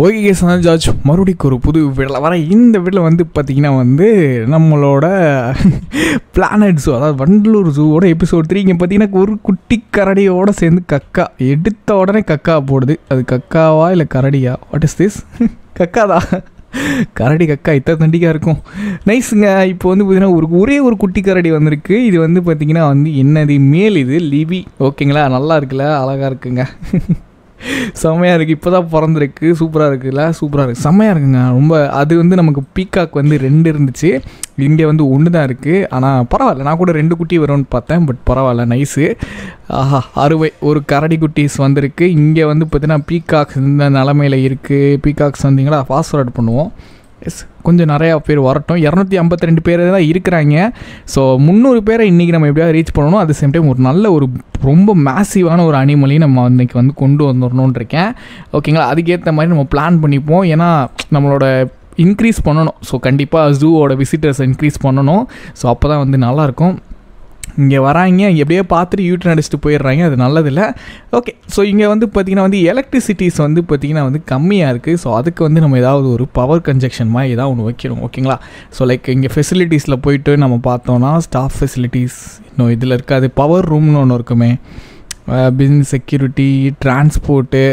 Okay Chandar George மறுபடியும் ஒரு புது வீட்டில் வர இந்த வீட்டில் வந்து பார்த்திங்கன்னா வந்து நம்மளோட பிளானட் ஜூ அதாவது வண்டலூர் ஜூவோட எபிசோட் த்ரீ இங்கே பார்த்தீங்கன்னா ஒரு குட்டி கரடியோடு சேர்ந்து கக்கா எடுத்த உடனே கக்கா போடுது அது கக்காவா இல்லை கரடியா வாட் இஸ் திஸ் கக்காதா கரடி கக்கா இத்தனை தண்டிக்காக இருக்கும் நைஸுங்க இப்போ வந்து பார்த்தீங்கன்னா ஒரு ஒரே ஒரு குட்டி கரடி வந்திருக்கு இது வந்து பார்த்திங்கன்னா வந்து என்னது மேல் இது லிவி ஓகேங்களா நல்லா இருக்குல்ல அழகாக இருக்குங்க செம்மையாக இருக்குது இப்போ தான் பிறந்திருக்கு சூப்பராக இருக்குல்ல சூப்பராக இருக்குது செம்மையாக இருக்குங்க ரொம்ப அது வந்து நமக்கு பீகாக் வந்து ரெண்டு இருந்துச்சு இங்கே வந்து ஒன்று தான் இருக்குது ஆனால் பரவாயில்ல நான் கூட ரெண்டு குட்டி வரும்னு பார்த்தேன் பட் பரவாயில்ல நைஸு ஆஹா அறுவை ஒரு கரடி குட்டீஸ் வந்திருக்கு இங்கே வந்து பார்த்தீங்கன்னா பீகாக்ஸ் இந்த நிலமையில் இருக்குது பீகாக்ஸ் வந்தீங்களா ஃபாஸ்ட்ஃபார்வர்ட் பண்ணுவோம் எஸ் கொஞ்சம் நிறையா பேர் வரட்டும் இரநூத்தி ஐம்பத்தி ரெண்டு பேர் தான் இருக்கிறாங்க ஸோ முந்நூறு பேரை இன்றைக்கி நம்ம எப்படியாவது ரீச் பண்ணணும் அட் சேம் டைம் ஒரு நல்ல ஒரு ரொம்ப மேசிவான ஒரு அனிமலையும் நம்ம இன்றைக்கி வந்து கொண்டு வந்துடணும்னு இருக்கேன் ஓகேங்களா அதுக்கேற்ற மாதிரி நம்ம பிளான் பண்ணிப்போம் ஏன்னா நம்மளோட இன்க்ரீஸ் பண்ணணும் ஸோ கண்டிப்பாக ஜூவோட விசிட்டர்ஸ் இன்க்ரீஸ் பண்ணணும் ஸோ அப்போ தான் வந்து நல்லாயிருக்கும் இங்கே வராங்க எப்படியே பார்த்துட்டு யூட்டன் அடிச்சுட்டு போயிடுறாங்க அது நல்லதில்லை ஓகே ஸோ இங்கே வந்து பார்த்திங்கன்னா வந்து எலக்ட்ரிசிட்டிஸ் வந்து பார்த்திங்கன்னா வந்து கம்மியாக இருக்குது ஸோ அதுக்கு வந்து நம்ம ஏதாவது ஒரு பவர் கன்ஜெக்ஷன் மாதிரி ஏதாவது ஒன்று வைக்கணும் ஓகேங்களா ஸோ லைக் இங்கே ஃபெசிலிட்டிஸில் போயிட்டு நம்ம பார்த்தோன்னா ஸ்டாஃப் ஃபெசிலிட்டிஸ் இன்னும் இதில் இருக்காது பவர் ரூம்னு ஒன்று இருக்குமே பிஸ்னஸ் செக்யூரிட்டி டிரான்ஸ்போர்ட்டு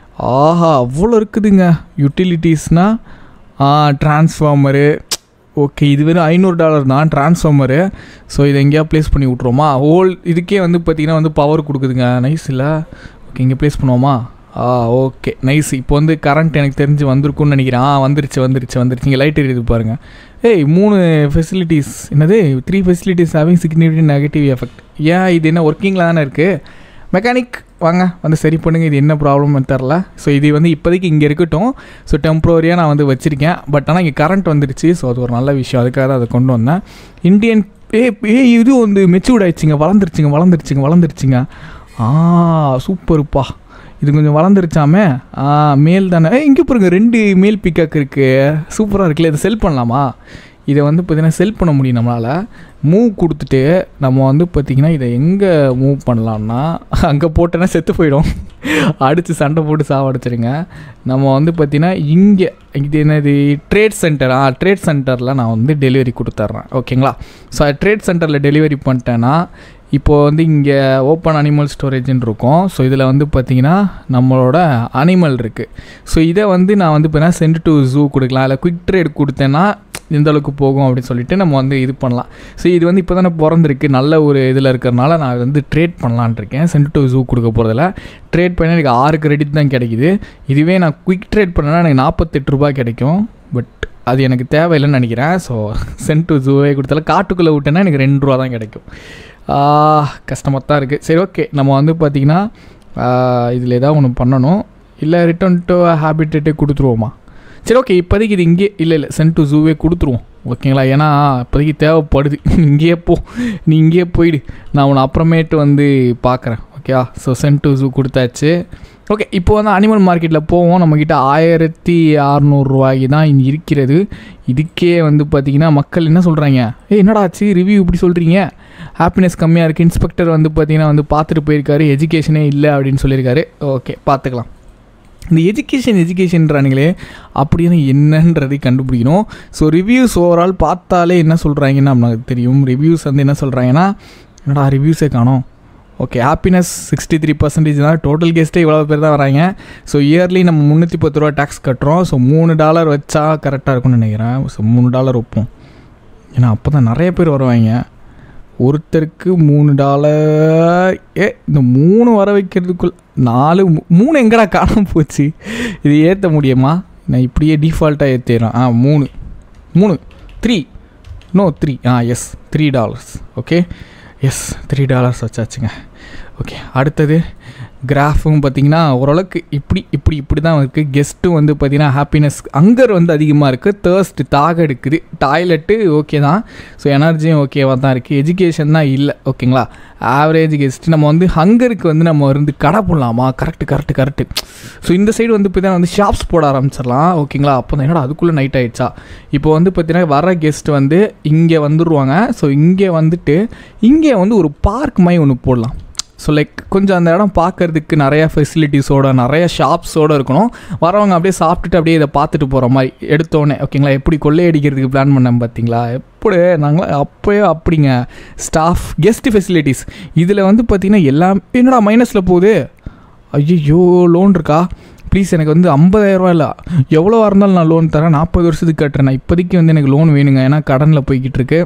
ஆஹா அவ்வளோ இருக்குதுங்க யூட்டிலிட்டிஸ்னால் ட்ரான்ஸ்ஃபார்மரு ஓகே இது வெறும் ஐநூறு டாலர் தான் ட்ரான்ஸ்ஃபார்மரு ஸோ இதை எங்கேயா ப்ளேஸ் பண்ணி விட்ருவோமா ஹோல் இதுக்கே வந்து பார்த்திங்கன்னா வந்து பவர் கொடுக்குதுங்க நைஸ் இல்லை ஓகே இங்கே ப்ளேஸ் பண்ணுவோமா ஆ ஓகே நைஸ் இப்போ வந்து கரண்ட் எனக்கு தெரிஞ்சு வந்திருக்குன்னு நினைக்கிறேன் ஆ வந்துருச்சு வந்துருச்சு வந்துருச்சு இங்கே லைட் எரியுது பாருங்கள் ஏய் மூணு ஃபெசிலிட்டிஸ் என்னது three facilities having significant negative effect ஏன் இது என்ன ஒர்க்கிங்கில் தானே இருக்குது மெக்கானிக் வாங்க வந்து சரி பண்ணுங்கள் இது என்ன ப்ராப்ளம்னு தெரில ஸோ இது வந்து இப்போதைக்கு இங்கே இருக்கட்டும் ஸோ டெம்ப்ரவரியாக நான் வந்து வச்சுருக்கேன் பட் ஆனால் இங்கே கரண்ட் வந்துருச்சு ஸோ அது ஒரு நல்ல விஷயம் அதுக்காக தான் அதை கொண்டு வந்தேன் இந்தியன் ஏ ஏ இது வந்து மெச்சூர்ட் ஆயிடுச்சுங்க வளர்ந்துருச்சுங்க வளர்ந்துருச்சுங்க வளர்ந்துருச்சுங்க ஆ சூப்பருப்பா இது கொஞ்சம் வளர்ந்துருச்சாமே மேல் தானே ஏ இங்கே பாருங்க ரெண்டு மேல் பிக்காக் இருக்குது சூப்பராக இருக்குல்ல இதை செல் பண்ணலாமா இதை வந்து பார்த்திங்கன்னா செல் பண்ண முடியும் நம்மளால் மூவ் கொடுத்துட்டு நம்ம வந்து பார்த்திங்கன்னா இதை எங்கே மூவ் பண்ணலாம்னா அங்கே போட்டோன்னா செத்து போயிடும் அடித்து சண்டை போட்டு சாவடிச்சிருங்க நம்ம வந்து பார்த்திங்கன்னா இங்கே இது என்னது ட்ரேட் சென்டர் ஆ ட்ரேட் சென்டரில் நான் வந்து டெலிவரி கொடுத்துட்றேன் ஓகேங்களா ஸோ ட்ரேட் சென்டரில் டெலிவரி பண்ணிட்டேன்னா இப்போது வந்து இங்கே ஓப்பன் அனிமல் ஸ்டோரேஜ்னு இருக்கும் ஸோ இதில் வந்து பார்த்திங்கன்னா நம்மளோட அனிமல் இருக்குது ஸோ இதை வந்து நான் வந்து பார்த்தீங்கன்னா சென்ட் டு ஜூ கொடுக்கலாம் இல்லை குயிக் ட்ரேட் கொடுத்தேன்னா எந்த அளவுக்கு போகும் அப்படின்னு சொல்லிட்டு நம்ம வந்து இது பண்ணலாம் ஸோ இது வந்து இப்போ தானே பிறந்திருக்கு நல்ல ஒரு இதில் இருக்கிறனால நான் வந்து ட்ரேட் பண்ணலான் இருக்கேன் சென்ட் டு ஜூ கொடுக்க போகிறதில்ல ட்ரேட் பண்ணால் எனக்கு ஆறு கிரெடிட் தான் கிடைக்குது இதுவே நான் குயிக் ட்ரேட் பண்ணேன்னா எனக்கு நாற்பத்தெட்டு ரூபா கிடைக்கும் பட் அது எனக்கு தேவையில்லைன்னு நினைக்கிறேன் ஸோ சென்ட் டு ஜூவே கொடுத்தால காட்டுக்குள்ளே விட்டேன்னா எனக்கு ரெண்டு ரூபா தான் கிடைக்கும் கஷ்டமாக தான் இருக்குது சரி ஓகே நம்ம வந்து பார்த்திங்கன்னா இதில் ஏதாவது ஒன்று பண்ணணும் இல்லை ரிட்டன் டு ஹேபிட்டேட்டே கொடுத்துருவோமா சரி ஓகே இப்போதைக்கு இது இங்கே இல்லை இல்லை சென்ட் டு ஜூவே கொடுத்துருவோம் ஓகேங்களா ஏன்னா இப்போதைக்கு தேவைப்படுது இங்கேயே போ நீ இங்கேயே போயிடு நான் உன்னை அப்புறமேட்டு வந்து பார்க்குறேன் ஓகேவா ஸோ சென்ட் டு ஜூ கொடுத்தாச்சு ஓகே இப்போ வந்து அனிமல் மார்க்கெட்டில் போவோம் நம்மக்கிட்ட ஆயிரத்தி அறநூறுரூவாய்க்கு தான் இங்கே இருக்கிறது இதுக்கே வந்து பார்த்திங்கன்னா மக்கள் என்ன சொல்கிறாங்க ஏ என்னடா ஆச்சு ரிவ்யூ இப்படி சொல்கிறீங்க ஹாப்பினஸ் கம்மியாக இருக்குது இன்ஸ்பெக்டர் வந்து பார்த்திங்கன்னா வந்து பார்த்துட்டு போயிருக்காரு எஜுகேஷனே இல்லை அப்படின்னு சொல்லியிருக்காரு ஓகே பார்த்துக்கலாம் இந்த எஜுகேஷன் எஜுகேஷன்றானுங்களே அப்படின்னு என்னன்றதை கண்டுபிடிக்கணும் ஸோ ரிவ்யூஸ் ஓவரால் பார்த்தாலே என்ன சொல்கிறாங்கன்னு நமக்கு தெரியும் ரிவ்யூஸ் வந்து என்ன சொல்கிறாங்கன்னா என்னடா ரிவ்யூஸே காணும் okay happiness sixty three percentage தான் டோட்டல் கெஸ்ட்டே இவ்வளோ பேர் தான் வராங்க ஸோ இயர்லி நம்ம முந்நூற்றி பத்து ரூபா டேக்ஸ் கட்டுறோம் ஸோ மூணு டாலர் வச்சா கரெக்டாக இருக்கும்னு நினைக்கிறேன் ஸோ மூணு டாலர் வைப்போம் ஏன்னா அப்போ தான் நிறைய பேர் வருவாங்க ஒருத்தருக்கு மூணு டாலர் ஏ இந்த மூணு வர வைக்கிறதுக்குள் நாலு மூணு எங்கடா காணாமல் போச்சு இது ஏற்ற முடியுமா நான் இப்படியே டிஃபால்ட்டாக ஏற்றிடுறேன் ஆ மூணு மூணு three no three ah yes three dollars okay yes three dollars வச்சாச்சுங்க ஓகே அடுத்தது கிராஃபும் பார்த்திங்கன்னா ஓரளவுக்கு இப்படி இப்படி இப்படி தான் இருக்குது கெஸ்ட்டும் வந்து பார்த்திங்கன்னா ஹாப்பினஸ் அங்கர் வந்து அதிகமாக இருக்குது தேர்ஸ்ட் தாக எடுக்குது டாய்லெட்டு ஓகே தான் ஸோ எனர்ஜியும் ஓகேவாக தான் இருக்குது எஜுகேஷன் தான் இல்லை ஓகேங்களா ஆவரேஜ் கெஸ்ட் நம்ம வந்து ஹங்கருக்கு வந்து நம்ம வந்து கடை போடலாமா கரெக்டு கரெக்டு கரெக்டு ஸோ இந்த சைடு வந்து பார்த்தீங்கன்னா வந்து ஷாப்ஸ் போட ஆரம்பிச்சிடலாம் ஓகேங்களா அப்போ தான் என்னடா அதுக்குள்ளே நைட் ஆகிடுச்சா இப்போ வந்து பார்த்தீங்கன்னா வர கெஸ்ட் வந்து இங்கே வந்துடுவாங்க ஸோ இங்கே வந்துட்டு இங்கே வந்து ஒரு பார்க் மாதிரி ஒன்று போடலாம் ஸோ லைக் கொஞ்சம் அந்த இடம் பார்க்கறதுக்கு நிறைய ஃபெசிலிட்டிஸோட நிறைய ஷாப்ஸோடு இருக்கணும் வரவங்க அப்படியே சாப்பிட்டுட்டு அப்படியே இதை பார்த்துட்டு போகிற மாதிரி எடுத்தோடனே ஓகேங்களா எப்படி கொள்ளையடிக்கிறதுக்கு பிளான் பண்ணேன் பார்த்தீங்களா எப்படி நாங்கள் அப்போயே அப்படிங்க ஸ்டாஃப் கெஸ்ட் ஃபெசிலிட்டிஸ் இதில் வந்து பார்த்திங்கன்னா எல்லாம் என்னடா மைனஸில் போகுது ஐயோ லோன் இருக்கா ப்ளீஸ் எனக்கு வந்து ஐம்பதாயிரரூவா இல்லை எவ்வளோ இருந்தாலும் நான் லோன் தரேன் நாற்பது வருஷத்துக்கு கட்டுறேன் நான் இப்போதைக்கு வந்து எனக்கு லோன் வேணுங்க ஏன்னா கடனில் போய்கிட்டு இருக்கு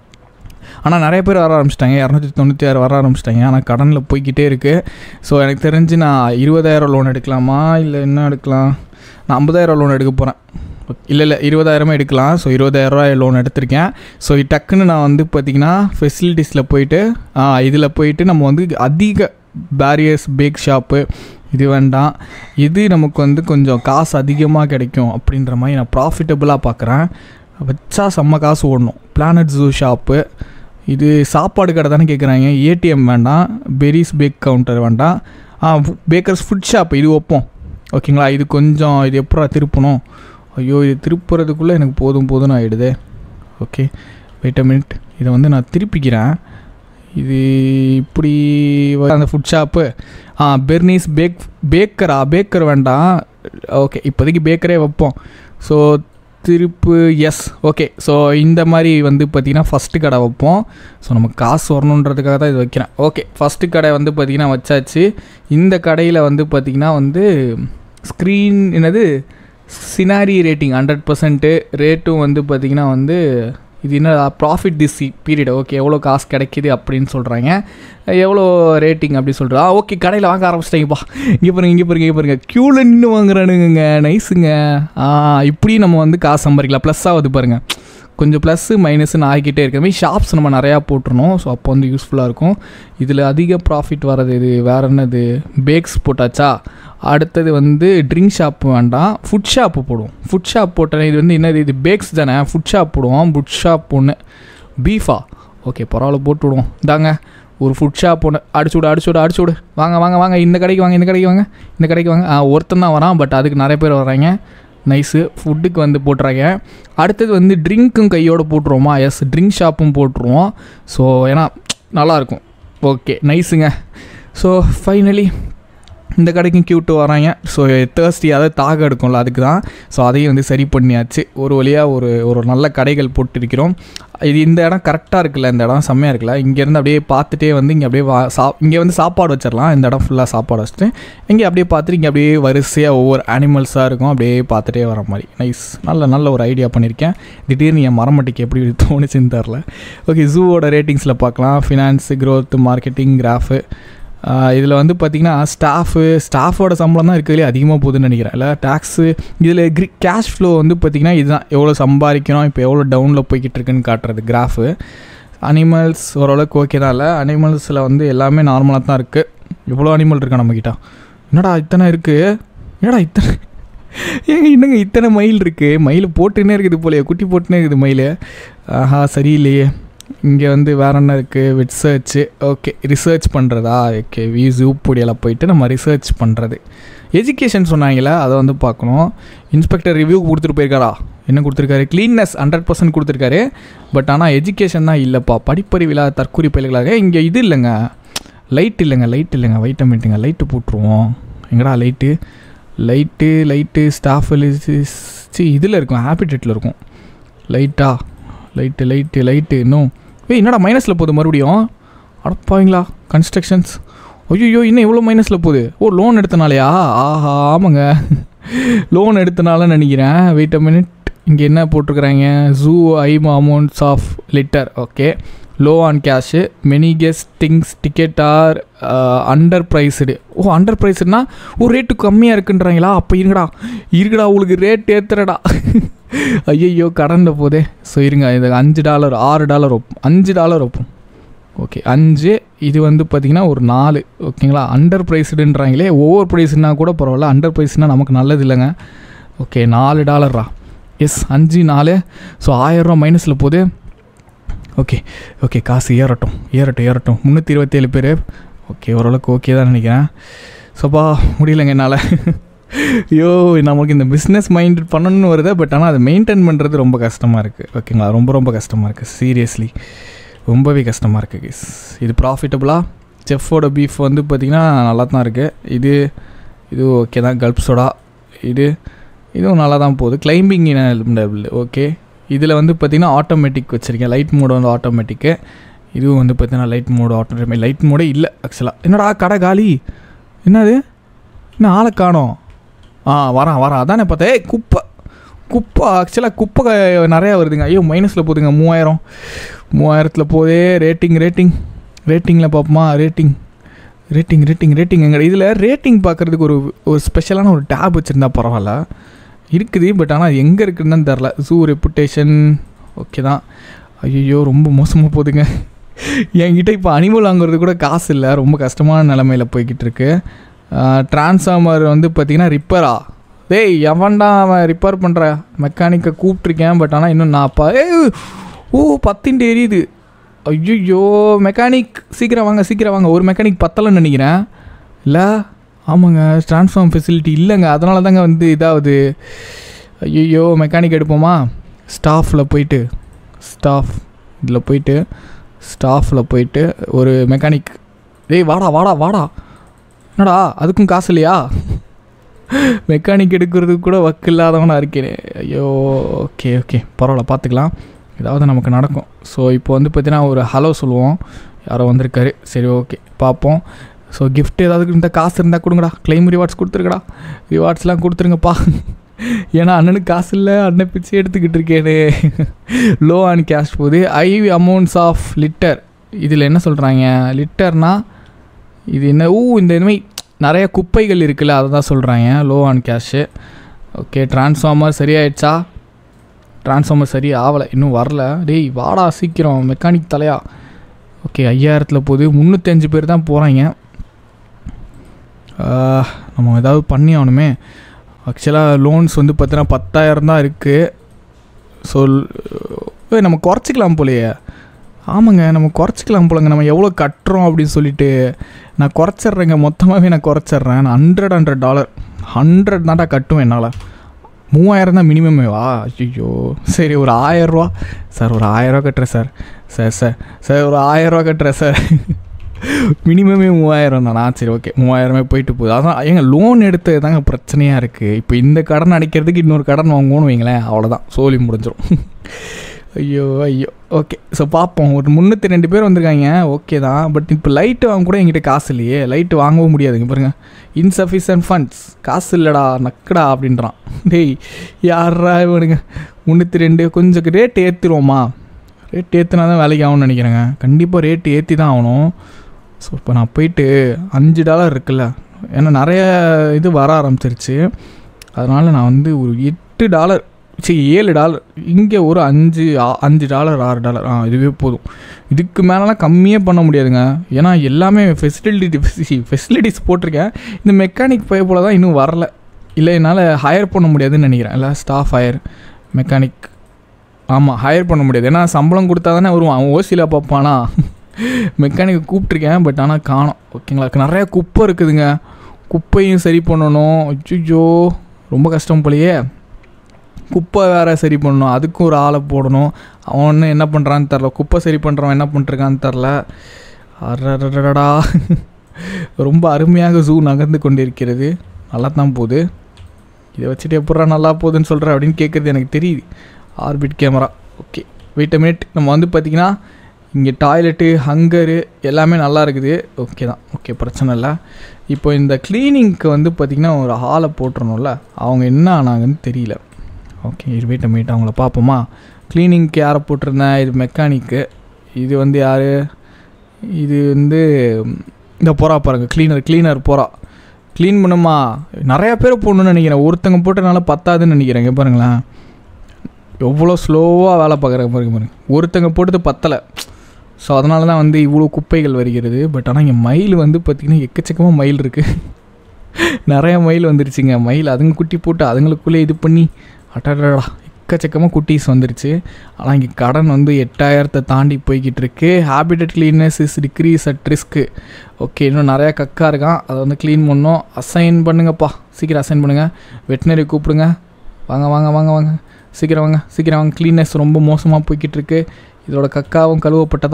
ஆனால் நிறைய பேர் வர ஆரம்பிச்சிட்டாங்க இரநூத்தி தொண்ணூற்றி ஆறு வர ஆரம்பிச்சிட்டாங்க ஆனால் கடனில் போய்கிட்டே இருக்குது ஸோ எனக்கு தெரிஞ்சு நான் இருபதாயிரம் லோன் எடுக்கலாமா இல்லை என்ன எடுக்கலாம் நான் ஐம்பதாயிரம் லோன் எடுக்க போகிறேன் இல்லை இல்லை இருபதாயிரமே எடுக்கலாம் ஸோ இருபதாயிரரூவா லோன் எடுத்திருக்கேன் ஸோ டக்குன்னு நான் வந்து பார்த்திங்கன்னா ஃபெசிலிட்டிஸில் போயிட்டு இதில் போயிட்டு நம்ம வந்து அதிக பேரியர்ஸ் பேக் ஷாப்பு இது வேண்டாம் இது நமக்கு வந்து கொஞ்சம் காசு அதிகமாக கிடைக்கும் அப்படின்ற மாதிரி நான் ப்ராஃபிட்டபுளாக பார்க்குறேன் வச்சா செம்ம காசு ஓடணும் பிளானட் ஜூ ஷாப்பு இது சாப்பாடு கடை தானே கேட்குறாங்க ஏடிஎம் வேண்டாம் பெரிஸ் பேக் கவுண்டர் வேண்டாம் ஆ பேக்கர்ஸ் ஃபுட் ஷாப் இது வைப்போம் ஓகேங்களா இது கொஞ்சம் இது எப்படா திருப்பணும் ஐயோ இது திருப்புறதுக்குள்ளே எனக்கு போதும் போதும்னு ஆகிடுதே ஓகே வெயிட் அ மினிட் இதை வந்து நான் திருப்பிக்கிறேன் இது இப்படி வ- அந்த ஃபுட் ஷாப்பு ஆ பெர்னிஸ் பேக் பேக்கரா பேக்கர் வேண்டாம் ஓகே இப்போதைக்கு பேக்கரே வைப்போம் ஸோ திருப்பு எஸ் ஓகே ஸோ இந்த மாதிரி வந்து பார்த்திங்கன்னா ஃபஸ்ட்டு கடை வைப்போம் ஸோ நமக்கு காசு வரணுன்றதுக்காக தான் இது வைக்கிறேன் ஓகே ஃபஸ்ட்டு கடை வந்து பார்த்திங்கன்னா வச்சாச்சு இந்த கடையில் வந்து பார்த்திங்கன்னா வந்து ஸ்க்ரீன் என்னது சினாரி ரேட்டிங் ஹண்ட்ரட் பர்சன்ட்டு ரேட்டும் வந்து பார்த்திங்கன்னா வந்து இது என்ன ப்ராஃபிட் திஸ் பீரியட் ஓகே எவ்வளோ காசு கிடைக்கிது அப்படின்னு சொல்கிறாங்க எவ்வளோ ரேட்டிங் அப்படி சொல்கிறா ஓகே கடையில் வாங்க ஆரம்பிச்சிட்டாங்கப்பா இங்கே பாருங்க இங்கே பாருங்க இங்கே பாருங்க க்யூவில் நின்று வாங்குறானுங்க நைஸுங்க ஆ இப்படி நம்ம வந்து காசு சம்பாதிக்கலாம் ப்ளஸ் ஆகுது பாருங்க கொஞ்சம் ப்ளஸ்ஸு மைனஸ்னு ஆகிக்கிட்டே இருக்கிற மாதிரி ஷாப்ஸ் நம்ம நிறையா போட்டுருணும் ஸோ அப்போ வந்து யூஸ்ஃபுல்லாக இருக்கும் இதில் அதிக ப்ராஃபிட் வர்றது இது வேறு என்னது பேக்ஸ் போட்டாச்சா அடுத்தது வந்து ட்ரிங்க் ஷாப் வேண்டாம் ஃபுட் ஷாப்பு போடுவோம் ஃபுட் ஷாப் போட்டேன் இது வந்து என்னது இது பேக்ஸ் தானே ஃபுட் ஷாப் போடுவோம் ஃபுட் ஷாப் ஒன்று பீஃபா ஓகே பரவாயில்ல போட்டு விடுவோம் இதாங்க ஒரு ஃபுட் ஷாப் ஒன்று அடிச்சு விடு அடிச்சு விடு அடிச்சு விடு வாங்க வாங்க வாங்க இந்த கடைக்கு வாங்க இந்த கடைக்கு வாங்க இந்த கடைக்கு வாங்க ஆ ஒருத்தன் தான் வரான் பட் அதுக்கு நிறைய பேர் வராங்க நைஸு ஃபுட்டுக்கு வந்து போட்டுறாங்க அடுத்தது வந்து ட்ரிங்க்கும் கையோடு போட்டுருவோமா எஸ் ட்ரிங்க் ஷாப்பும் போட்டுருவோம் ஸோ ஏன்னா நல்லாயிருக்கும் ஓகே நைஸுங்க ஸோ ஃபைனலி இந்த கடைக்கும் கியூட்டு வராங்க ஸோ தேர்ஸ்டி அதாவது தாக எடுக்கும்ல அதுக்கு தான் ஸோ அதையும் வந்து சரி பண்ணியாச்சு ஒரு வழியாக ஒரு ஒரு நல்ல கடைகள் போட்டிருக்கிறோம் இது இந்த இடம் கரெக்டாக இருக்குல்ல இந்த இடம் செம்மையாக இருக்குல்ல இங்கேருந்து அப்படியே பார்த்துட்டே வந்து இங்கே அப்படியே வா சா இங்கே வந்து சாப்பாடு வச்சிடலாம் இந்த இடம் ஃபுல்லாக சாப்பாடு வச்சுட்டு இங்கே அப்படியே பார்த்துட்டு இங்கே அப்படியே வரிசையாக ஒவ்வொரு அனிமல்ஸாக இருக்கும் அப்படியே பார்த்துட்டே வர மாதிரி நைஸ் நல்ல நல்ல ஒரு ஐடியா பண்ணியிருக்கேன் திடீர்னு என் மரமட்டிக்கு எப்படி தோணுச்சுன்னு தெரில ஓகே ஜூவோட ரேட்டிங்ஸில் பார்க்கலாம் ஃபினான்ஸு க்ரோத் மார்க்கெட்டிங் கிராஃபு இதில் வந்து பார்த்திங்கன்னா ஸ்டாஃபு ஸ்டாஃபோட சம்பளம் தான் இருக்கிறதுலே அதிகமாக போகுதுன்னு நினைக்கிறேன் இல்லை டேக்ஸு இதில் கிரி கேஷ் ஃப்ளோ வந்து பார்த்திங்கன்னா இதுதான் எவ்வளோ சம்பாதிக்கிறோம் இப்போ எவ்வளோ டவுனில் போய்கிட்டு இருக்குன்னு காட்டுறது கிராஃபு அனிமல்ஸ் ஓரளவுக்கு ஓகே தான் இல்லை அனிமல்ஸில் வந்து எல்லாமே நார்மலாக தான் இருக்குது இவ்வளோ அனிமல் இருக்கா நம்மக்கிட்ட என்னடா இத்தனை இருக்குது என்னடா இத்தனை ஏங்க என்னங்க இத்தனை மயில் இருக்குது மயில் போட்டுன்னே இருக்குது போலயே குட்டி போட்டுனே இருக்குது மயில் ஆஹா சரியில்லையே இங்கே வந்து வேற என்ன இருக்குது ரிசர்ச்சு ஓகே ரிசர்ச் பண்ணுறதா ஓகே வி ஜூப்பொடியெல்லாம் போயிட்டு நம்ம ரிசர்ச் பண்ணுறது எஜுகேஷன் சொன்னாங்களே அதை வந்து பார்க்கணும் இன்ஸ்பெக்டர் ரிவ்யூ கொடுத்துட்டு போயிருக்காரா என்ன கொடுத்துருக்காரு க்ளீன்னஸ் ஹண்ட்ரட் பர்சன்ட் கொடுத்துருக்காரு பட் ஆனால் எஜுகேஷன் தான் இல்லைப்பா படிப்பறிவிழா தற்கொலை பயில்களாக இங்கே இது இல்லைங்க லைட் இல்லைங்க லைட் இல்லைங்க வைட்டமின்ட்டுங்க லைட்டு போட்டுருவோம் எங்கடா லைட்டு லைட்டு லைட்டு ஸ்டாஃப் சி இதில் இருக்கும் ஹேபிடெட்டில் இருக்கும் லைட்டா லைட்டு லைட்டு லைட்டு இன்னும் ஏய் என்னடா மைனஸில் போகுது மறுபடியும் அடப்பாவீங்களா கன்ஸ்ட்ரக்ஷன்ஸ் ஐயோ இன்னும் எவ்வளோ மைனஸில் போகுது ஓ லோன் எடுத்தனாலயா ஆஹா ஆமாங்க லோன் எடுத்தனால நினைக்கிறேன் வெயிட் அ மினிட் இங்கே என்ன போட்டிருக்கிறாங்க zoo I'm amounts of litter okay low on cash many guest things ticket are underpriced oh அண்டர் ப்ரைஸ்டுனா ஓ ரேட்டு கம்மியாக இருக்குன்றாங்களா அப்போ இருங்கடா இருக்குடா உங்களுக்கு ரேட் ஏற்றுறடா ஐயையோ கடனில் போதே ஸோ இருங்க இது அஞ்சு டாலர் ஆறு டாலர் வைப்போம் அஞ்சு டாலர் வைப்போம் ஓகே அஞ்சு இது வந்து பார்த்திங்கன்னா ஒரு நாலு ஓகேங்களா அண்டர் ப்ரைஸ்டுன்றாங்களே ஓவர் ப்ரைஸ்னா கூட பரவாயில்ல அண்டர் ப்ரைஸ்னால் நமக்கு நல்லது இல்லைங்க ஓகே நாலு டாலர்ரா எஸ் அஞ்சு நாலு ஸோ ஆயிரரூவா மைனஸில் போகுது ஓகே ஓகே காசு ஏறட்டும் ஏறட்டும் ஏறட்டும் முந்நூற்றி இருபத்தேழு பேர் ஓகே ஓரளவுக்கு ஓகே தான் நினைக்கிறேன் சோப்பா முடியலைங்க என்னால் ஐயோ நமக்கு இந்த பிஸ்னஸ் மைண்ட் பண்ணணும்னு வருது பட் ஆனால் அதை மெயின்டைன் பண்ணுறது ரொம்ப கஷ்டமாக இருக்குது ஓகேங்களா ரொம்ப ரொம்ப கஷ்டமாக இருக்குது சீரியஸ்லி ரொம்பவே கஷ்டமாக இருக்குது கேஸ் இது ப்ராஃபிட்டபுளா செஃப்போட பீஃப் வந்து பார்த்திங்கன்னா நல்லா தான் இருக்குது இது இது ஓகே தான் கல்ப் சோடா இது இதுவும் நல்லா தான் போகுது கிளைம்பிங் ஓகே இதில் வந்து பார்த்திங்கன்னா ஆட்டோமேட்டிக் வச்சுருக்கேன் லைட் மோடு வந்து ஆட்டோமேட்டிக்கு இதுவும் வந்து பார்த்தீங்கன்னா லைட் மோடு ஆட்டோ லைட் மோடே இல்லை ஆக்சுவலாக என்னடா கடை காலி என்னது என்ன ஆளை காணோம் ஆ வரான் வரான் அதானே பார்த்தேன் ஏய் குப்பை குப்பை ஆக்சுவலாக குப்பை க- நிறையா வருதுங்க ஐயோ மைனஸில் போகுதுங்க மூவாயிரம் மூவாயிரத்தில் போதே ரேட்டிங் ரேட்டிங் ரேட்டிங்கில் பார்ப்போமா ரேட்டிங் ரேட்டிங் ரேட்டிங் ரேட்டிங் எங்கள் இதில் ரேட்டிங் பார்க்குறதுக்கு ஒரு ஒரு ஸ்பெஷலான ஒரு டேப் வச்சுருந்தா பரவாயில்ல இருக்குது பட் ஆனால் எங்கே இருக்குன்னு தான் தெரில ஜூ ரெப்புடேஷன் ஓகே தான் ஐயோ ரொம்ப மோசமாக போகுதுங்க என்கிட்ட இப்போ அனிமல் வாங்குறது கூட காசு இல்லை ரொம்ப கஷ்டமான நிலமையில போய்கிட்டு இருக்கு டிரான்ஸ்ஃபார்மர் வந்து பார்த்திங்கன்னா ரிப்பரா டேய் எவன்டா அவன் ரிப்பேர் பண்ணுற மெக்கானிக்கை கூப்பிட்ருக்கேன் பட் ஆனால் இன்னும் நான் பா ஏய், ஓ பத்தின்ட்டு எரியுது ஐயோ மெக்கானிக் சீக்கிரம் வாங்க சீக்கிரம் வாங்க ஒரு மெக்கானிக் பத்தலைன்னு நினைக்கிறேன் இல்லை ஆமாங்க ட்ரான்ஸ்ஃபார்ம் ஃபெசிலிட்டி இல்லைங்க அதனால தாங்க வந்து இதாகுது ஐயோ மெக்கானிக் எடுப்போமா ஸ்டாஃபில் போயிட்டு ஸ்டாஃப் இதில் போயிட்டு ஸ்டாஃபில் போயிட்டு ஒரு மெக்கானிக் டேய் வாடா வாடா வாடா என்னடா அதுக்கும் காசு இல்லையா மெக்கானிக் எடுக்கிறதுக்கு கூட வக்கு இல்லாதவனா இருக்கேனே ஐயோ ஓகே ஓகே பரவாயில்ல பார்த்துக்கலாம் ஏதாவது நமக்கு நடக்கும் ஸோ இப்போ வந்து பார்த்தீங்கன்னா ஒரு ஹலோ சொல்லுவோம் யாரோ வந்திருக்காரு சரி ஓகே பார்ப்போம் ஸோ gift ஏதாவது இருந்தால் காசு இருந்தால் கொடுங்கடா claim ரிவார்ட்ஸ் கொடுத்துருங்கடா ரிவார்ட்ஸ்லாம் கொடுத்துருங்கப்பா ஏன்னா அண்ணனுக்கு காசு இல்லை அண்ணன் பிச்சை எடுத்துக்கிட்டு இருக்கேனே லோ ஆன் கேஷ் போகுது ஐ அமௌண்ட்ஸ் ஆஃப் லிட்டர் இதில் என்ன சொல்கிறாங்க லிட்டர்னா இது என்ன ஊ இந்த இதுமாதிரி நிறைய குப்பைகள் இருக்குல்ல அதை தான் சொல்கிறாங்க low on cash okay transformer சரியாயிடுச்சா டிரான்ஸ்ஃபார்மர் சரி ஆகலை இன்னும் வரல டேய் வாடா சீக்கிரம் மெக்கானிக் தலையா ஓகே ஐயாயிரத்தில் போகுது முந்நூற்றஞ்சு பேர் தான் போகிறாங்க நம்ம ஏதாவது பண்ணி ஆகணுமே ஆக்சுவலாக லோன்ஸ் வந்து பார்த்தீங்கன்னா பத்தாயிரம் தான் இருக்குது ஸோ ஏய், நம்ம குறைச்சிக்கலாம் போலையே ஆமாங்க நம்ம குறைச்சிக்கலாம் போலங்க நம்ம எவ்வளோ கட்டுறோம் அப்படின்னு சொல்லிட்டு நான் குறைச்சிட்றேங்க மொத்தமாகவே நான் குறைச்சிட்றேன் நான் ஹண்ட்ரட் ஹண்ட்ரட் டாலர் ஹண்ட்ரட் தான்டா கட்டுவேன் என்னால் மூவாயிரம் தான் மினிமமே வா ஐயோ சரி ஒரு ஆயரூவா சார் ஒரு ஆயரூவா கட்டுறேன் சார் சார் சார் சார் ஒரு ஆயரூவா கட்டுறேன் சார் மினிமமே மூவாயிரம் தானா சரி ஓகே மூவாயிரமே போயிட்டு போகுது அதான் ஏங்க லோன் எடுத்தது தாங்க பிரச்சனையாக இருக்குது இப்போ இந்த கடன் அடைக்கிறதுக்கு இன்னொரு கடன் வாங்குவோன்னு வைங்களேன் அவ்வளோதான் சோலி முடிஞ்சிடும் ஐயோ ஐயோ ஓகே ஸோ பார்ப்போம் ஒரு முந்நூற்றி ரெண்டு பேர் வந்திருக்காங்க ஓகே தான் பட் இப்போ லைட்டு வாங்க கூட என்கிட்ட காசு இல்லையே லைட்டு வாங்கவும் முடியாதுங்க பாருங்க இன்சஃபிஷியன்ட் ஃபண்ட்ஸ் காசு இல்லைடா நக்கடா அப்படின்றான் டேய் யாரா இவனுங்க முந்நூற்றி ரெண்டு கொஞ்சம் ரேட் ஏற்றிடுவோமா ரேட் ஏற்றினா தான் வேலைக்கு ஆகும்னு நினைக்கிறேங்க கண்டிப்பாக ரேட் ஏற்றி தான் ஆகணும் ஸோ இப்போ நான் போயிட்டு அஞ்சு டாலர் இருக்குல்ல ஏன்னா நிறைய இது வர ஆரம்பிச்சிருச்சு அதனால் நான் வந்து ஒரு எட்டு டாலர் சரி ஏழு டாலர் இங்கே ஒரு அஞ்சு ஆ- அஞ்சு டாலர் ஆறு டாலர் ஆ இதுவே போதும் இதுக்கு மேலெலாம் கம்மியே பண்ண முடியாதுங்க ஏன்னா எல்லாமே ஃபெசிலிட்டி ஃபெசிலிட்டிஸ் போட்டிருக்கேன் இந்த மெக்கானிக் பைய போல தான் இன்னும் வரல இல்லை என்னால் ஹையர் பண்ண முடியாதுன்னு நினைக்கிறேன் இல்லை ஸ்டாஃப் ஹையர் மெக்கானிக் ஆமாம் ஹையர் பண்ண முடியாது ஏன்னா சம்பளம் கொடுத்தா தானே வருவான் அவன் ஓசியில் பார்ப்பானா மெக்கானிக் கூப்பிட்ருக்கேன் பட் ஆனால் காணோம் ஓகேங்களா நிறையா குப்பை இருக்குதுங்க குப்பையும் சரி பண்ணணும் அச்சோ ரொம்ப கஷ்டம் போலையே குப்பை வேறு சரி பண்ணணும் அதுக்கும் ஒரு ஆளை போடணும் அவன் ஒன்றும் என்ன பண்ணுறான்னு தெரில குப்பை சரி பண்ணுறவன் என்ன பண்ணிருக்கான்னு தெரில அரடடடா ரொம்ப அருமையாக ஜூ நகர்ந்து கொண்டிருக்கிறது நல்லா தான் போகுது இதை வச்சுட்டு எப்பட்றா நல்லா போகுதுன்னு சொல்கிற அப்படின்னு கேட்குறது எனக்கு தெரியுது orbit camera okay wait minute நம்ம வந்து பார்த்திங்கன்னா இங்கே டாய்லெட்டு ஹங்கரு எல்லாமே நல்லா இருக்குது ஓகே தான் ஓகே பிரச்சனை இல்லை இப்போ இந்த க்ளீனிங்க்கு வந்து பார்த்திங்கன்னா ஒரு ஹாலை போட்டுறணும்ல அவங்க என்ன ஆனாங்கன்னு தெரியல ஓகே இது வெயிட் மினிட் அவங்கள பார்ப்போமா க்ளீனிங்க்கு யாரை போட்டிருந்தேன் இது மெக்கானிக்கு இது வந்து யார் இது வந்து இந்த போகிறா பாருங்க க்ளீனர் க்ளீனர் போகிறா க்ளீன் பண்ணுமா நிறையா பேர் போடணும்னு நினைக்கிறேன் ஒருத்தங்க போட்டனால பத்தாதுன்னு நினைக்கிறேன் இங்க பாருங்களேன் எவ்வளோ ஸ்லோவாக வேலை பார்க்குறாங்க பாருங்க பாருங்க ஒருத்தங்க போட்டது பத்தலை ஸோ அதனால தான் வந்து இவ்வளோ குப்பைகள் வருகிறது பட் ஆனால் இங்கே மயில் வந்து பார்த்திங்கன்னா எக்கச்சக்கமாக மயில் இருக்குது நிறைய மயில் வந்துருச்சுங்க மயில் அதுங்க குட்டி போட்டு அதுங்களுக்குள்ளே இது பண்ணி அடடடா எக்கச்சக்கமாக குட்டீஸ் வந்துருச்சு ஆனால் இங்கே கடன் வந்து எட்டாயிரத்தை தாண்டி போய்கிட்டு இருக்கு habitat cleanness is decrease at risk okay இன்னும் நிறையா கக்கா இருக்கான் அதை வந்து க்ளீன் பண்ணோம் அசைன் பண்ணுங்கப்பா சீக்கிரம் அசைன் பண்ணுங்கள் வெட்டினரி கூப்பிடுங்க வாங்க வாங்க வாங்க வாங்க சீக்கிரம் வாங்க சீக்கிரம் வாங்க க்ளீனஸ் ரொம்ப மோசமாக போய்கிட்டு இருக்கு இதோட கக்காவும் கழுவப்பட்டதா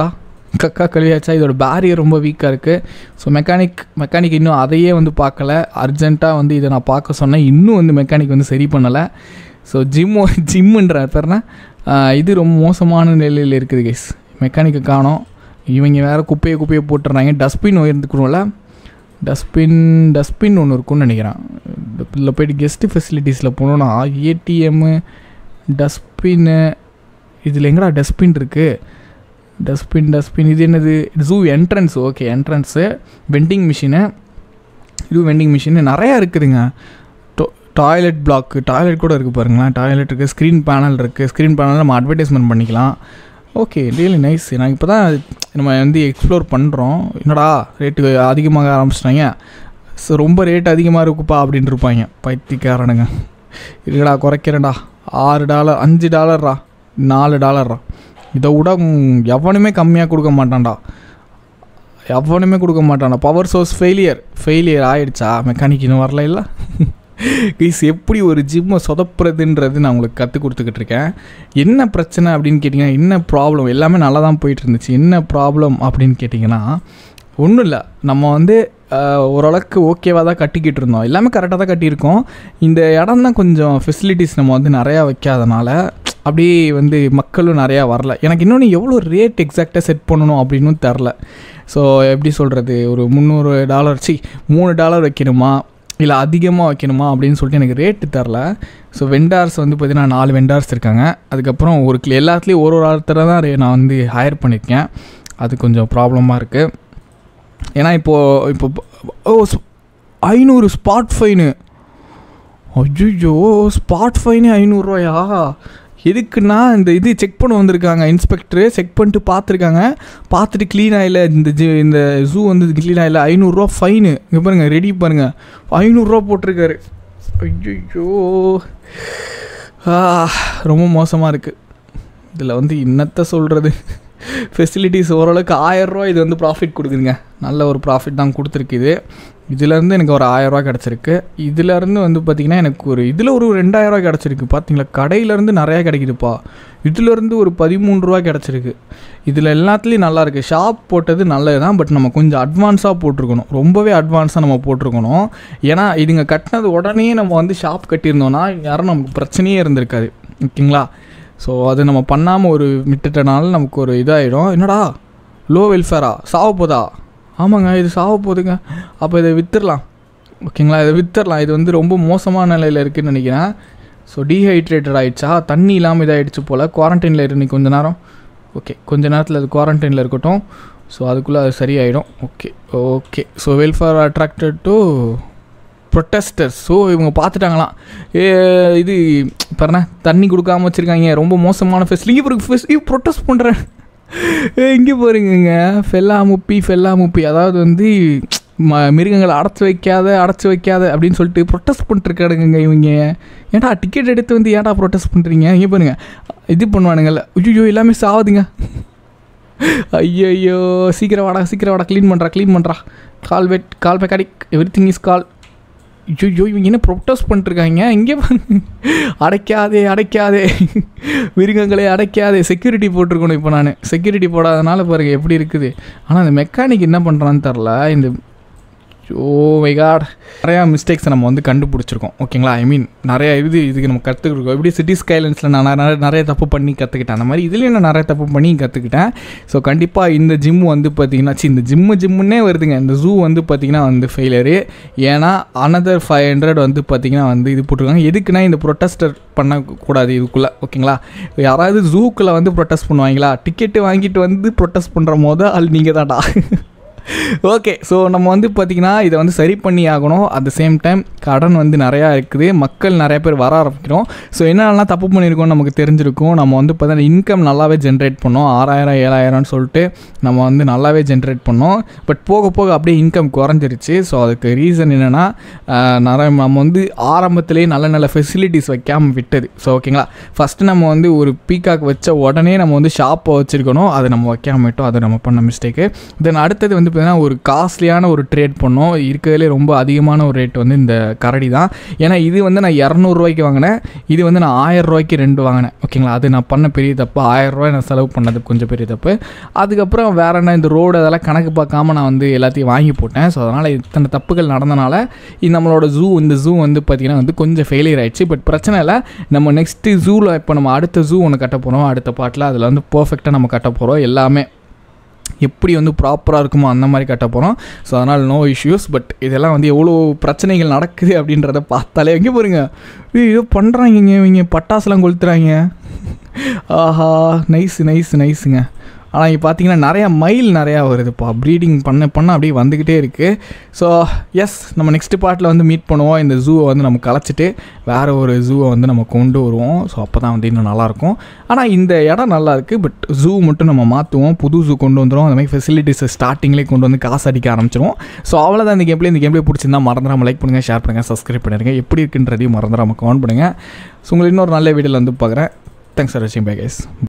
கக்கா கழுவியாச்சா இதோட பேரியர் ரொம்ப வீக்காக இருக்குது ஸோ மெக்கானிக் மெக்கானிக் இன்னும் அதையே வந்து பார்க்கல அர்ஜென்ட்டாக வந்து இதை நான் பார்க்க சொன்னேன் இன்னும் வந்து மெக்கானிக் வந்து சரி பண்ணலை ஸோ ஜிம்மு ஜிம்முன்ற பேர்னா ஆஹ், இது ரொம்ப மோசமான நிலையில் இருக்குது கைஸ் மெக்கானிக்கை காணோம் இவங்க வேறு குப்பையை குப்பையை போட்டுடுறாங்க டஸ்ட்பின் இருந்துக்கணும்ல டஸ்ட்பின் டஸ்ட்பின் ஒன்று இருக்கும்னு நினைக்கிறேன் இதில் போயிட்டு கெஸ்ட்டு ஃபெசிலிட்டிஸில் போனோன்னா ஏடிஎம்மு டஸ்ட்பின்னு இதில் எங்கடா டஸ்ட்பின் இருக்குது டஸ்ட்பின் டஸ்ட்பின் இது என்னது zoo entrance okay entrance vending machine இது வெண்டிங் மிஷின் நிறையா இருக்குதுங்க டாய்லெட் பிளாக் டாய்லெட் கூட இருக்குது பாருங்களேன் டாய்லெட் இருக்குது ஸ்க்ரீன் பேனல் இருக்குது ஸ்க்ரீன் பேனல் நம்ம அட்வர்டைஸ்மெண்ட் பண்ணிக்கலாம் ஓகே ரியலி நைஸ் நான் இப்போ தான் நம்ம வந்து எக்ஸ்ப்ளோர் பண்ணுறோம் என்னடா ரேட்டு அதிகமாக ஆரம்பிச்சிட்டாங்க ஸோ ரொம்ப ரேட் அதிகமாக இருக்குப்பா அப்படின்னு இருப்பாங்க பைத்தியக்காரனுங்க இருக்கடா குறைக்கிறேன்டா ஆறு டாலர் அஞ்சு டாலர்ரா நாலு டாலர்ரா இதை விட ம், எவனுமே கம்மியாக கொடுக்க மாட்டான்டா எவனுமே கொடுக்க மாட்டான்டா பவர் சோர்ஸ் ஃபெயிலியர் ஃபெயிலியர் ஆயிடுச்சா மெக்கானிக் இன்னும் வரல இல்லை கைஸ் எப்படி ஒரு ஜிம்மை சொதப்புறதுன்றது நான் உங்களுக்கு கற்றுக் கொடுத்துக்கிட்டு இருக்கேன் என்ன பிரச்சனை அப்படின்னு கேட்டிங்கன்னா என்ன ப்ராப்ளம் எல்லாமே நல்லா தான் போயிட்டு இருந்துச்சு என்ன ப்ராப்ளம் அப்படின்னு கேட்டிங்கன்னா ஒன்றும் இல்லை நம்ம வந்து ஆஹ், ஓரளவுக்கு ஓகேவாக தான் கட்டிக்கிட்டு இருந்தோம் எல்லாமே கரெக்டாக தான் கட்டியிருக்கோம் இந்த இடம் தான் கொஞ்சம் ஃபெசிலிட்டிஸ் நம்ம வந்து நிறையா வைக்காதனால அப்படியே வந்து மக்களும் நிறையா வரல எனக்கு இன்னொன்று எவ்வளோ ரேட் எக்ஸாக்டாக செட் பண்ணணும் அப்படின்னும் தெரில ஸோ எப்படி சொல்கிறது ஒரு முந்நூறு டாலர் சி மூணு டாலர் வைக்கணுமா இல்லை அதிகமாக வைக்கணுமா அப்படின்னு சொல்லிட்டு எனக்கு ரேட்டு தரல ஸோ வெண்டார்ஸ் வந்து பார்த்தீங்கன்னா நாலு வெண்டார்ஸ் இருக்காங்க அதுக்கப்புறம் ஒரு கிளி எல்லாத்துலேயும் ஒரு ஒரு ஒருத்தரை தான் re- நான் வந்து ஹையர் பண்ணியிருக்கேன் அது கொஞ்சம் ப்ராப்ளமாக இருக்குது ஏன்னா இப்போது இப்போ ஓ ஸ்- ஐநூறு ஸ்பாட் ஃபைனு ஐயோ ஸ்பாட் ஃபைனு ஐநூறுரூவாயா எதுக்குன்னா இந்த இது செக் பண்ண வந்திருக்காங்க இன்ஸ்பெக்டரு செக் பண்ணிட்டு பார்த்துருக்காங்க பார்த்துட்டு க்ளீன் ஆகல இந்த ஜி இந்த ஜூ வந்து க்ளீன் ஆகல ஐநூறுரூவா ஃபைனு இங்கே பாருங்கள் ரெடி பாருங்கள் ஐநூறுரூவா போட்டிருக்காரு ஐயோ ரொம்ப மோசமாக இருக்குது இதில் வந்து என்னத்த சொல்கிறது ஃபெசிலிட்டிஸ் ஓரளவுக்கு ஆயரூவா இது வந்து ப்ராஃபிட் கொடுக்குதுங்க நல்ல ஒரு ப்ராஃபிட் தான் கொடுத்துருக்கு இது இதுலேருந்து எனக்கு ஒரு ஆயரூவா கிடச்சிருக்கு இதுலேருந்து வந்து பார்த்திங்கன்னா எனக்கு ஒரு இதில் ஒரு ரெண்டாயிரரூவா கிடச்சிருக்கு பார்த்தீங்களா கடையிலேருந்து நிறையா கிடைக்குதுப்பா இதுலேருந்து ஒரு பதிமூணு ரூபா கிடச்சிருக்கு இதில் எல்லாத்துலேயும் நல்லா இருக்குது ஷாப் போட்டது நல்லது தான் பட் நம்ம கொஞ்சம் அட்வான்ஸாக போட்டிருக்கணும் ரொம்பவே அட்வான்ஸாக நம்ம போட்டிருக்கணும் ஏன்னா இதுங்க கட்டினது உடனே நம்ம வந்து ஷாப் கட்டியிருந்தோன்னா யாரும் நமக்கு பிரச்சனையே இருந்திருக்காது ஓகேங்களா ஸோ அது நம்ம பண்ணாமல் ஒரு விட்டுட்டனால நமக்கு ஒரு இதாகிடும் என்னடா லோ வெல்ஃபேரா சாவ போதா ஆமாங்க இது சாவ போகுதுங்க அப்போ இதை வித்துடலாம் ஓகேங்களா இதை வித்துடலாம் இது வந்து ரொம்ப மோசமான நிலையில் இருக்குதுன்னு நினைக்கிறேன் ஸோ டீஹைட்ரேட்டட் ஆயிடுச்சா தண்ணி இல்லாமல் இதாகிடுச்சு போல் குவாரண்டைனில் இருந்து கொஞ்ச நேரம் ஓகே கொஞ்ச நேரத்தில் அது குவாரண்டைனில் இருக்கட்டும் ஸோ அதுக்குள்ளே அது சரியாயிடும் okay okay so welfare attracted to protesters so இவங்க பார்த்துட்டாங்களாம் ஏ இது பாருண்ணா தண்ணி கொடுக்காம வச்சுருக்காங்க ரொம்ப மோசமான ஃபெசிலிட்டி இவருக்கு ஃபெஸ் ப்ரொட்டஸ்ட் பண்ணுறேன் இங்கே போகிறீங்க ஃபெல்லா முப்பி ஃபெல்லா முப்பி அதாவது வந்து ம மிருகங்களை அடைச்சி வைக்காத அடைச்சி வைக்காத அப்படின்னு சொல்லிட்டு ப்ரொட்டஸ்ட் பண்ணிட்டுருக்காடுங்க இவங்க ஏன்டா டிக்கெட் எடுத்து வந்து ஏன்டா ப்ரொட்டஸ்ட் பண்ணுறீங்க இங்கே பாருங்க இது பண்ணுவானுங்கல்ல ஐயோ எல்லாமே சாவுதுங்க ஐயோ சீக்கிரம் வாடா சீக்கிரம் வாடா க்ளீன் பண்ணுறா க்ளீன் பண்ணுறா call vet call mechanic everything is call ஐயோ இவங்க என்ன ப்ரொட்டஸ்ட் பண்ணிட்டுருக்காங்க இங்கே பாருங்க. அடைக்காதே அடைக்காதே மிருகங்களே அடைக்காதே செக்யூரிட்டி போட்டிருக்கணும் இப்போ நான் செக்யூரிட்டி போடாதனால பாருங்கள் எப்படி இருக்குது ஆனால் அந்த மெக்கானிக் என்ன பண்ணுறான்னு தெரில இந்த ஓ மை காட் நிறையா மிஸ்டேக்ஸை நம்ம வந்து கண்டுபிடிச்சிருக்கோம் ஓகேங்களா ஐ மீன் நிறையா இது இதுக்கு நம்ம கற்றுக்கிருக்கோம் எப்படி சிட்டி ஸ்கைலன்ஸில் நான் நிறைய நிறைய தப்பு பண்ணி கற்றுக்கிட்டேன் அந்த மாதிரி இதுலேயும் நான் நிறைய தப்பு பண்ணி கற்றுக்கிட்டேன் ஸோ கண்டிப்பாக இந்த ஜிம் வந்து பார்த்திங்கன்னா சி இந்த ஜிம்மு ஜிம்முன்னே வருதுங்க இந்த ஜூ வந்து பார்த்திங்கன்னா வந்து ஃபெயிலரு ஏன்னா அனதர் ஃபைவ் ஹண்ட்ரட் வந்து பார்த்திங்கன்னா வந்து இது போட்டிருக்காங்க எதுக்குன்னா இந்த ப்ரொட்டஸ்டர் பண்ணக்கூடாது இதுக்குள்ளே ஓகேங்களா யாராவது ஜூக்குள்ளே வந்து ப்ரொட்டஸ்ட் பண்ணுவாங்களா டிக்கெட்டு வாங்கிட்டு வந்து ப்ரொட்டஸ்ட் பண்ணுற போது அது நீங்கள் தான்டா ஓகே ஸோ நம்ம வந்து பார்த்திங்கன்னா இதை வந்து சரி பண்ணி ஆகணும் அட் த சேம் டைம் கடன் வந்து நிறையா இருக்குது மக்கள் நிறைய பேர் வர ஆரம்பிக்கிறோம் ஸோ என்னென்னலாம் தப்பு பண்ணியிருக்கோம் நமக்கு தெரிஞ்சிருக்கும் நம்ம வந்து பார்த்தீங்கன்னா இன்கம் நல்லாவே ஜென்ரேட் பண்ணோம் ஆறாயிரம் ஏழாயிரம்னு சொல்லிட்டு நம்ம வந்து நல்லாவே ஜென்ரேட் பண்ணோம் பட் போக போக அப்படியே இன்கம் குறைஞ்சிருச்சு ஸோ அதுக்கு ரீசன் என்னென்னா நிறைய நம்ம வந்து ஆரம்பத்திலேயே நல்ல நல்ல ஃபெசிலிட்டிஸ் வைக்காமல் விட்டது ஸோ ஓகேங்களா ஃபஸ்ட்டு நம்ம வந்து ஒரு பீகாக் வச்ச உடனே நம்ம வந்து ஷாப்பை வச்சுருக்கணும் அதை நம்ம வைக்காம விட்டோம் அது நம்ம பண்ண மிஸ்டேக்கு தென் அடுத்தது வந்து பார்த்தீங்கன்னா ஒரு காஸ்ட்லியான ஒரு ட்ரேட் பண்ணோம் இருக்கிறதுலே ரொம்ப அதிகமான ஒரு ரேட் வந்து இந்த கரடி தான் ஏன்னா இது வந்து நான் இரநூறுவாய்க்கு வாங்கினேன் இது வந்து நான் ஆயிரம் ரூபாய்க்கு ரெண்டு வாங்கினேன் ஓகேங்களா அது நான் பண்ண பெரிய தப்பு ஆயிரம் ரூபாய் நான் செலவு பண்ணது கொஞ்சம் பெரிய தப்பு அதுக்கப்புறம் வேற என்ன இந்த ரோடு அதெல்லாம் கணக்கு பார்க்காம நான் வந்து எல்லாத்தையும் வாங்கி போட்டேன் ஸோ அதனால் இத்தனை தப்புகள் நடந்தனால இது நம்மளோட ஜூ இந்த ஜூ வந்து பார்த்திங்கன்னா வந்து கொஞ்சம் ஃபெயிலியர் ஆயிடுச்சு பட் பிரச்சனை இல்லை நம்ம நெக்ஸ்ட்டு ஜூவில் இப்போ நம்ம அடுத்த ஜூ ஒன்று கட்ட போகிறோம் அடுத்த பாட்டில் அதில் வந்து பர்ஃபெக்டாக நம்ம கட்ட போகிறோம் எல்லாமே எப்படி வந்து ப்ராப்பராக இருக்குமோ அந்த மாதிரி கட்ட போகிறோம் ஸோ அதனால் நோ இஷ்யூஸ் பட் இதெல்லாம் வந்து எவ்வளோ பிரச்சனைகள் நடக்குது அப்படின்றத பார்த்தாலே எங்கே போகிறீங்க ஏதோ பண்ணுறாங்க இவங்க பட்டாசுலாம் கொளுத்துறாங்க ஆஹா நைஸ் நைஸ் நைஸுங்க ஆனால் இங்கே பார்த்தீங்கன்னா நிறையா மயில் நிறையா வருதுப்பா ப்ரீடிங் பண்ண பண்ண அப்படியே வந்துக்கிட்டே இருக்குது ஸோ எஸ் நம்ம நெக்ஸ்ட் பார்ட்டில் வந்து மீட் பண்ணுவோம் இந்த ஜூவை வந்து நம்ம கலைச்சிட்டு வேறு ஒரு ஜூவை வந்து நம்ம கொண்டு வருவோம் ஸோ அப்போ தான் வந்து இன்னும் நல்லாயிருக்கும் ஆனால் இந்த இடம் நல்லா இருக்குது பட் ஜூ மட்டும் நம்ம மாற்றுவோம் புது ஜூ கொண்டு வந்துடும் அந்த மாதிரி ஃபெசிலிட்டிஸை ஸ்டார்டிங்லேயே கொண்டு வந்து காசு அடிக்க ஆரம்பிச்சிருவோம் ஸோ அவ்வளோதான் இந்த கேம்லேயே இந்த கேம்லேயே பிடிச்சிருந்தா மறந்துடாமல் லைக் பண்ணுங்கள் ஷேர் பண்ணுங்கள் சப்ஸ்கிரைப் பண்ணிடுங்க எப்படி இருக்குன்றதையும் மறந்துடாமல் கமெண்ட் பண்ணுங்கள் ஸோ உங்களை இன்னொரு நல்ல வீடியோவில் வந்து பார்க்குறேன் தேங்க்ஸ் ஃபார் வாட்சிங் பை கைஸ்